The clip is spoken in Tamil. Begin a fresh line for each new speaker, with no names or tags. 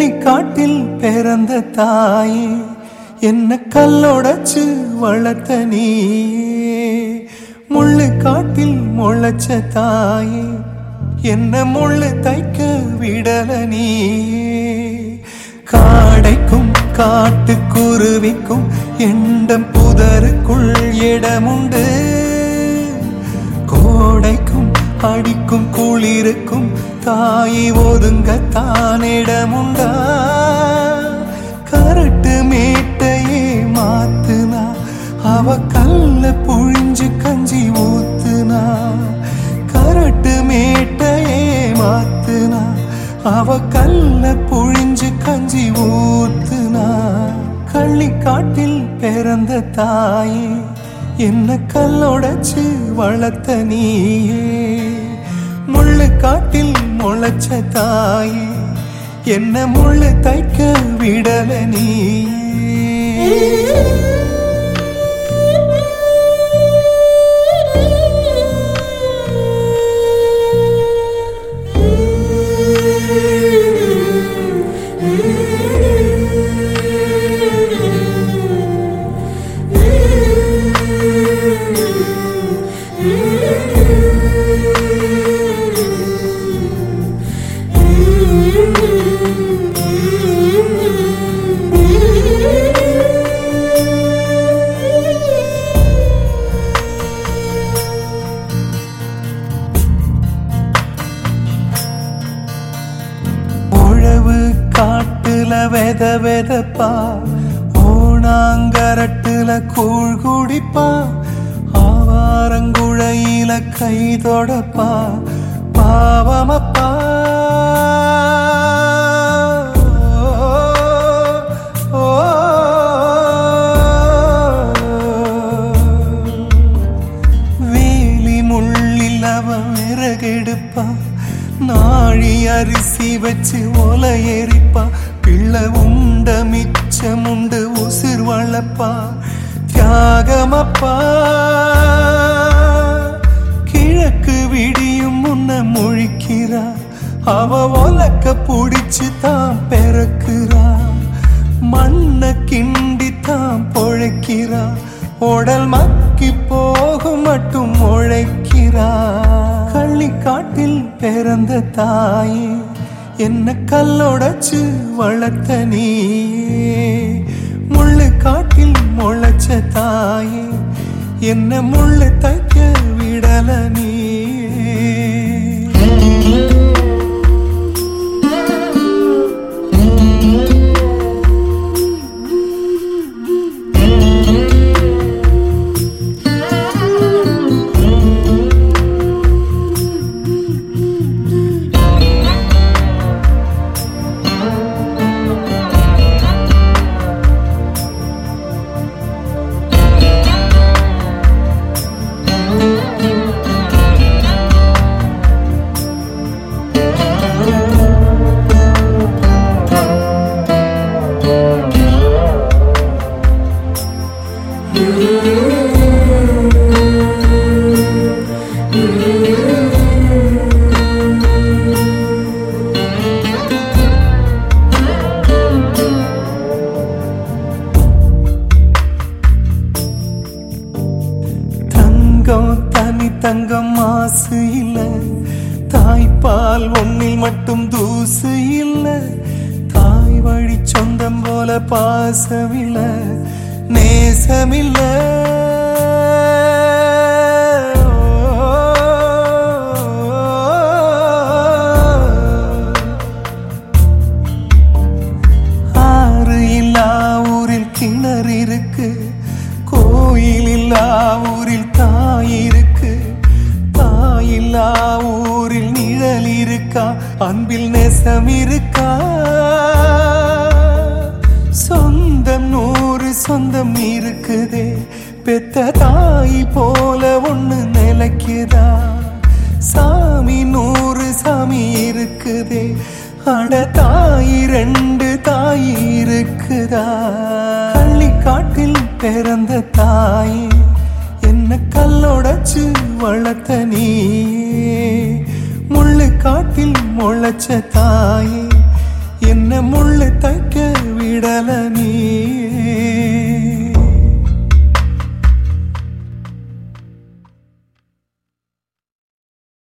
கள்ளிக்காட்டில் பிறந்த தாயே என்ன கல்லொடைச்சு வளர்த்த நீயே முள்ளு காட்டில் முளைச்ச தாயே என்ன முள்ளு தைக்க விடல நீயே காடைக்கும் காட்டுக்குருவிக்கும் எண்டம் புதருக்குள் இடமுண்டு கோடைக்கும் அடிக்கும் குளிருக்கும் தாயை ஒதுங்க தானிடமுண்டா கரட்டு மேட்டையே மாத்துனா அவ கல்ல புழிஞ்சு கஞ்சி ஊத்துனா கரட்டு மேட்டையே மாத்துனா அவ கல்ல புழிஞ்சு கஞ்சி ஊத்துனா கள்ளிக்காட்டில் பிறந்த தாயே என்ன கல்லொடைச்சு வளர்த்த நீயே முள்ளு காட்டில் முளைச்ச தாயே என்ன முள்ளு தைக்க விடல நீயே உழவு காட்டுல வெத வெதப்பா ஓணாங்கரட்டுல கூழ் குடிப்பா ஆவாரங்குழையில கை தொடப்பா பாவமப்பா ஓ, வேலி முள்ளில் அவ விறகெடுப்பா நாழி அரிசி வச்சு ஒலை எரிப்பா பிள்ளை உண்ட மிச்சம் உண்டு உசிர் வளப்பா தியாகமப்பா கிழக்கு விடியும் முன்ன முழிக்கிறா அவ ஒலக்க புடிச்சு தான் பிறக்குறா மண்ண கிண்டி தான் பொழைக்கிறா உடல் மக்கி போகும் மட்டும் உழைக்கிறா கள்ளிக்காட்டில் பிறந்த தாயே என்ன கல்லொடைச்சு வளர்த்த நீயே முள்ளு காட்டில் முளைச்ச தாயே என்ன முள்ளு தைக்க விடல நீயே தங்கம் தனி தங்கம் மாசு இல்ல தாய்ப்பால் ஒன்னில் மட்டும் தூசு இல்ல தாய் வழி சொந்தம் போல பாசமில்ல நேசமில்ல ஆறு இல்லா ஊரில் கிணறு இருக்கு கோயில் இல்லா ஊரில் தாய் இருக்கு தாய் இல்லா ஊரில் நிழல் இருக்கா அன்பில் நேசம் இருக்கா சொந்தம் நூறு சொந்தம் இருக்குதே பெத்த தாய் போல ஒண்ணு நிலைக்குதா சாமி நூறு சாமி இருக்குதே அட தாய் ரெண்டு தாய் இருக்குதா கள்ளிக்காட்டில் பிறந்த தாய் என்ன கல்லொடைச்சு வளர்த்த நீயே முள்ளு காட்டில் முளைச்ச தாயே என்ன முள்ளு தைக்க விடல நீயே